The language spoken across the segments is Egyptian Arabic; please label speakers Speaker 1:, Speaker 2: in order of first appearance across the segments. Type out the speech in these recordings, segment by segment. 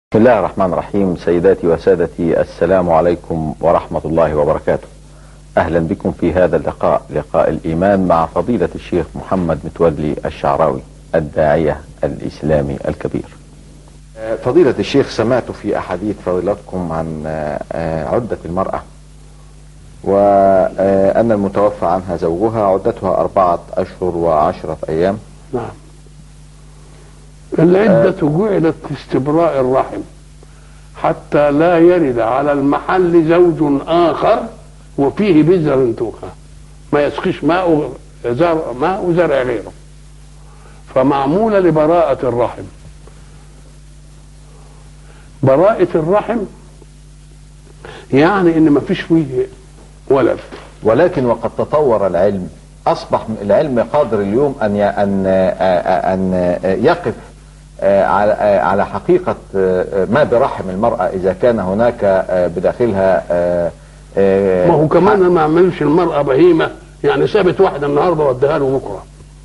Speaker 1: بسم الله الرحمن الرحيم سيداتي وسادتي السلام عليكم ورحمة الله وبركاته أهلا بكم في هذا اللقاء لقاء الإيمان مع فضيلة الشيخ محمد متولي الشعراوي الداعية الإسلامي الكبير فضيلة الشيخ سمعت في أحاديث فضيلتكم عن عدة المرأة وأن المتوفى عنها زوجها عدتها أربعة أشهر وعشرة أيام
Speaker 2: نعم العدة جعلت لاستبراء الرحم حتى لا يرد على المحل زوج آخر وفيه بذر توخى ما يسقيش ماء زرع ماء زرع غيره فمعمولة لبراءة الرحم براءة الرحم يعني ان ما فيش فيه ولد
Speaker 1: ولكن وقد تطور العلم أصبح العلم قادر اليوم أن أن أن يقف على على حقيقة ما برحم المرأة إذا كان هناك بداخلها
Speaker 2: ما هو كمان ما عملش المرأة بهيمة يعني سابت واحدة النهارده وديها له بكرة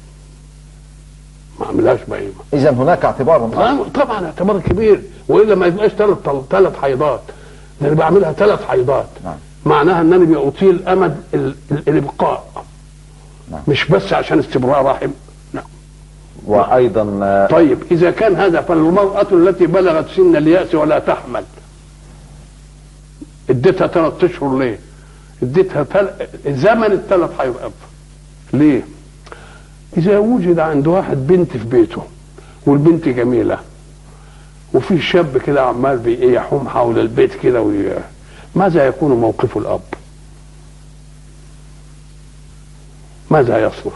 Speaker 2: ما عملهاش بهيمة
Speaker 1: إذا هناك اعتبار
Speaker 2: آه، طبعا اعتبار كبير والا ما يبقاش ثلاث ثلاث حيضات ده انا بعملها ثلاث حيضات
Speaker 1: نعم.
Speaker 2: معناها ان انا بأطيل امد ال- ال- الابقاء
Speaker 1: نعم.
Speaker 2: مش بس عشان استبراء رحم لا
Speaker 1: وأيضا
Speaker 2: طيب اذا كان هذا فالمرأة التي بلغت سن اليأس ولا تحمل اديتها ثلاث اشهر ليه؟ اديتها تل... زمن الثلاث هيبقى ليه؟ اذا وجد عند واحد بنت في بيته والبنت جميله وفي شاب كده عمال بي- يحوم حول البيت كده وي... ماذا يكون موقف الاب؟ ماذا يصنع؟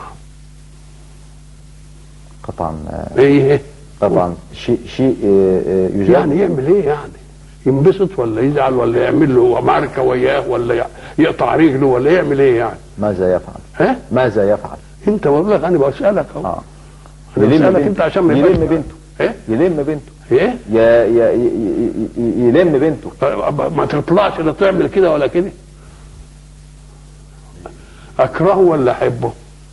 Speaker 1: قطعا
Speaker 2: ايه
Speaker 1: طبعا شيء شيء يجاب
Speaker 2: يعني يعمل ايه يعني؟ ينبسط ولا يزعل ولا يعمل له معركه وياه ولا ي- يقطع رجله ولا يعمل ايه يعني؟
Speaker 1: ماذا يفعل؟
Speaker 2: ها؟
Speaker 1: ماذا يفعل؟
Speaker 2: انت بقول لك انا بسالك اهو
Speaker 1: اه
Speaker 2: انا
Speaker 1: يلم
Speaker 2: بسالك
Speaker 1: بنته.
Speaker 2: انت عشان ما
Speaker 1: يلم
Speaker 2: يبقاش-
Speaker 1: بنته.
Speaker 2: ايه؟
Speaker 1: يلم بنته
Speaker 2: ايه؟
Speaker 1: ي- ي- ي- ي- يلم بنته
Speaker 2: ما تطلعش لا تعمل كده ولا كده اكرهه ولا احبه؟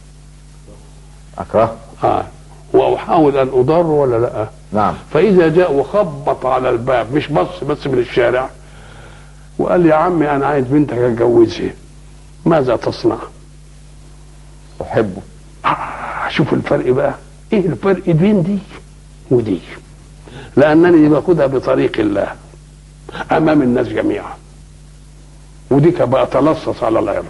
Speaker 1: أكره
Speaker 2: اه واحاول ان اضره ولا لا؟
Speaker 1: نعم
Speaker 2: فاذا جاء وخبط على الباب مش بص بس من الشارع وقال لي يا عمي انا عايز بنتك اتجوزها ماذا تصنع؟
Speaker 1: أحبه
Speaker 2: آه، شوف الفرق بقى ايه الفرق بين دي ودي لانني باخدها بطريق الله امام الناس جميعا ودي بقى اتلصص على الارض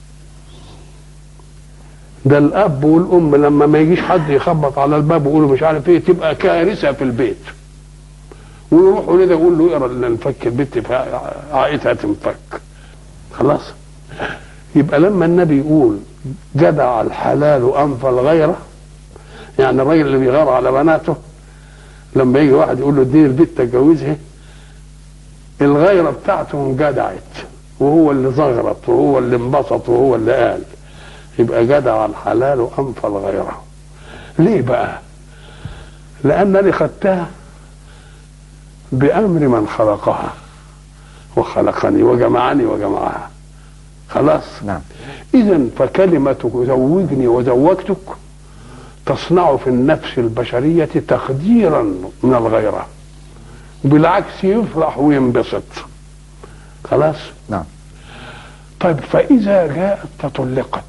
Speaker 2: ده الاب والام لما ما يجيش حد يخبط على الباب ويقولوا مش عارف ايه تبقى كارثه في البيت ويروحوا لده يقول له اقرا لنا نفك البيت عائتها تنفك خلاص يبقى لما النبي يقول جدع الحلال انفى الغيره يعني الراجل اللي بيغار على بناته لما يجي واحد يقول له اديني البيت تتجوزها الغيره بتاعته انجدعت وهو اللي زغرط وهو اللي انبسط وهو اللي قال يبقى جدع الحلال انفى الغيره ليه بقى لانني خدتها بامر من خلقها وخلقني وجمعني وجمعها خلاص
Speaker 1: نعم
Speaker 2: اذا فكلمه زوجني وزوجتك تصنع في النفس البشريه تخديرا من الغيره بالعكس يفرح وينبسط خلاص
Speaker 1: نعم
Speaker 2: طيب فاذا جاءت فطلقت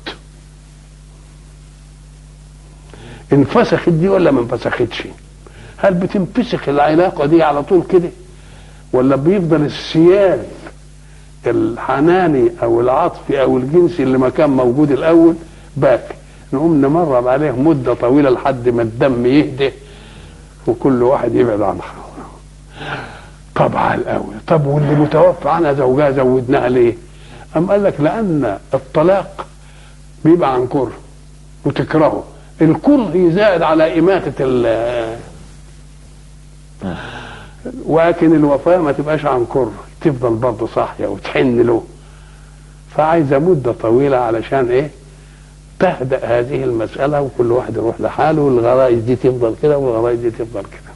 Speaker 2: انفسخت دي ولا ما انفسختش هل بتنفسخ العلاقه دي على طول كده ولا بيفضل السيال الحناني او العاطفي او الجنسي اللي ما كان موجود الاول باقي نقوم نمرر عليه مده طويله لحد ما الدم يهدى وكل واحد يبعد عن خواه طبعا الاول طب واللي متوفى عنها زوجها زودناها ليه؟ أم قال لك لأن الطلاق بيبقى عن كره وتكرهه الكره يزاد على إماتة ال ولكن الوفاة ما تبقاش عن كره تفضل برضه صاحية وتحن له فعايزة مدة طويلة علشان إيه تهدأ هذه المسألة وكل واحد يروح لحاله والغرائز دي تفضل كده والغرائز دي تفضل كده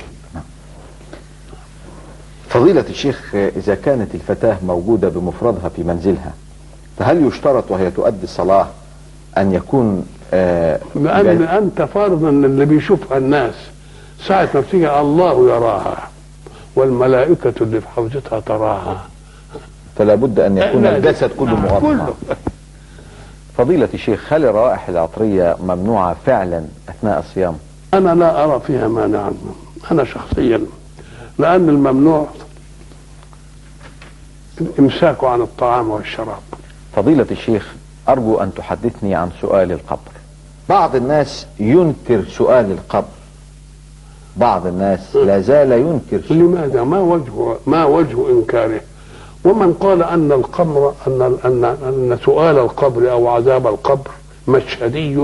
Speaker 1: فضيلة الشيخ إذا كانت الفتاة موجودة بمفردها في منزلها فهل يشترط وهي تؤدي الصلاة أن يكون آه
Speaker 2: لأن
Speaker 1: جاي-
Speaker 2: أنت فرض أن اللي بيشوفها الناس ساعة ما بتيجي الله يراها والملائكة اللي في حوزتها تراها
Speaker 1: فلا بد أن يكون
Speaker 2: لا،
Speaker 1: الجسد كله
Speaker 2: نعم،
Speaker 1: مغطى
Speaker 2: كله
Speaker 1: فضيلة الشيخ هل الروائح العطرية ممنوعة فعلا أثناء الصيام
Speaker 2: أنا لا أرى فيها مانعا أنا شخصيا لأن الممنوع الإمساك عن الطعام والشراب
Speaker 1: فضيلة الشيخ أرجو أن تحدثني عن سؤال القبر بعض الناس ينكر سؤال القبر بعض الناس لا زال ينكر سؤال
Speaker 2: لماذا ما وجه ما وجه إنكاره ومن قال أن القبر أن أن أن سؤال القبر أو عذاب القبر مشهدي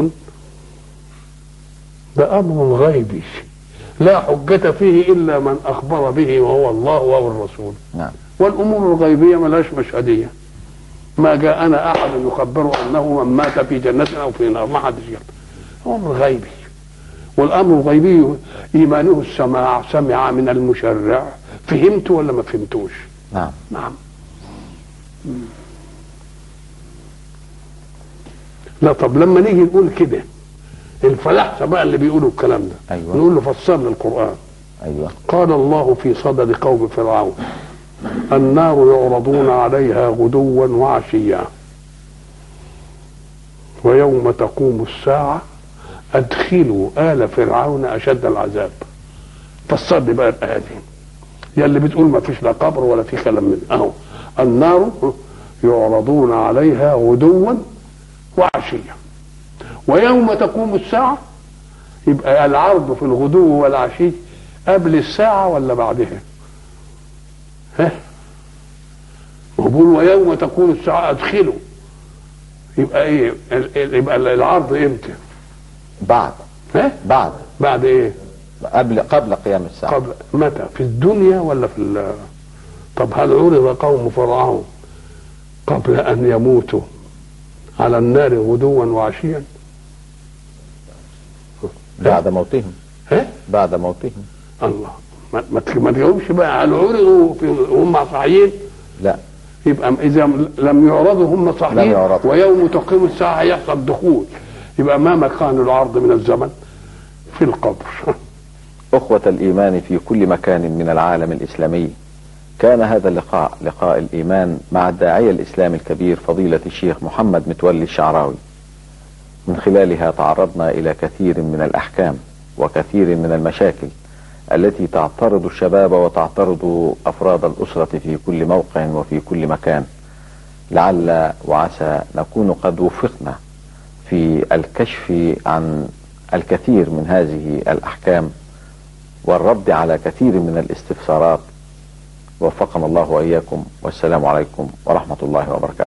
Speaker 2: ده أمر غيبي لا حجة فيه إلا من أخبر به وهو الله أو الرسول
Speaker 1: نعم
Speaker 2: والامور الغيبيه ملهاش مشهديه ما جاءنا احد يخبر انه من مات في جنه او في نار ما حدش قال امر غيبي والامر الغيبي ايمانه السماع سمع من المشرع فهمت ولا ما فهمتوش
Speaker 1: نعم
Speaker 2: نعم لا طب لما نيجي نقول كده الفلاحه بقى اللي بيقولوا الكلام ده
Speaker 1: أيوة.
Speaker 2: نقول له فسر لي القران
Speaker 1: أيوة
Speaker 2: قال الله في صدد قوم فرعون النار يعرضون عليها غدوا وعشيا ويوم تقوم الساعة أدخلوا آل فرعون أشد العذاب فسر لي بقى الآية دي يا اللي بتقول ما فيش لا قبر ولا في كلام من أهو النار يعرضون عليها غدوا وعشيا ويوم تقوم الساعة يبقى العرض في الغدو والعشي قبل الساعة ولا بعدها ها وبقول ويوم تكون الساعة أدخلوا يبقى ايه يبقى العرض امتى
Speaker 1: بعد
Speaker 2: ها
Speaker 1: بعد
Speaker 2: بعد ايه
Speaker 1: قبل قبل قيام الساعة
Speaker 2: قبل متى في الدنيا ولا في ال- طب هل عرض قوم فرعون قبل ان يموتوا على النار غدوا وعشيا
Speaker 1: بعد موتهم
Speaker 2: ها
Speaker 1: بعد موتهم
Speaker 2: الله ما ما ت- ما تجاوبش بقى هل عرضوا في هم صحيين
Speaker 1: لا
Speaker 2: يبقى اذا لم يعرضوا هم صحيين
Speaker 1: لم يعرضوا.
Speaker 2: ويوم تقيم الساعه هيحصل دخول يبقى ما مكان العرض من الزمن في القبر
Speaker 1: أخوة الإيمان في كل مكان من العالم الإسلامي كان هذا اللقاء لقاء الإيمان مع الداعية الإسلامي الكبير فضيلة الشيخ محمد متولي الشعراوي من خلالها تعرضنا إلى كثير من الأحكام وكثير من المشاكل التي تعترض الشباب وتعترض أفراد الأسرة في كل موقع وفي كل مكان لعل وعسى نكون قد وفقنا في الكشف عن الكثير من هذه الأحكام والرد على كثير من الاستفسارات وفقنا الله وإياكم والسلام عليكم ورحمة الله وبركاته